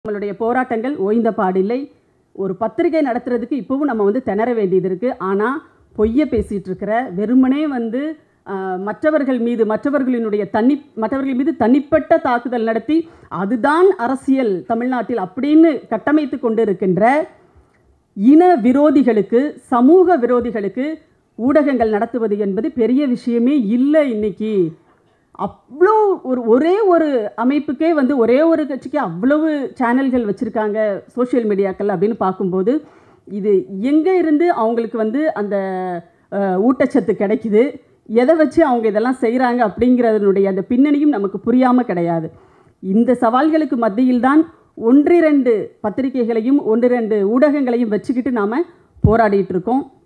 நம்மளுடைய போராட்டங்கள் ஓய்ந்த பாடில்லை ஒரு பத்திரிகை நடத்துறதுக்கு இப்போவும் நம்ம வந்து திணற வேண்டியது இருக்குது ஆனால் பொய்யை பேசிகிட்டு இருக்கிற வெறுமனே வந்து ஆஹ், மற்றவர்கள் மீது மற்றவர்களினுடைய தனி மற்றவர்கள் மீது தனிப்பட்ட தாக்குதல் நடத்தி அதுதான் அரசியல் தமிழ்நாட்டில் அப்படின்னு கட்டமைத்து கொண்டு இருக்கின்ற இன விரோதிகளுக்கு சமூக விரோதிகளுக்கு ஊடகங்கள் நடத்துவது என்பது பெரிய விஷயமே இல்லை இன்னைக்கு அவ்வளோ ஒரு ஒரே ஒரு அமைப்புக்கே வந்து ஒரே ஒரு கட்சிக்கு அவ்வளவு சேனல்கள் வச்சுருக்காங்க சோஷியல் மீடியாக்கள் அப்படின்னு பார்க்கும்போது இது எங்கே இருந்து அவங்களுக்கு வந்து அந்த அஹ், ஊட்டச்சத்து கிடைக்குது எதை வச்சு அவங்க இதெல்லாம் செய்கிறாங்க அப்படிங்கிறதனுடைய அந்த பின்னணியும் நமக்கு புரியாமல் கிடையாது இந்த சவால்களுக்கு மத்தியில்தான் ஒன்றிரண்டு பத்திரிகைகளையும் ஒன்றிரண்டு ஊடகங்களையும் வச்சுக்கிட்டு நாம் போராடிட்டு இருக்கோம்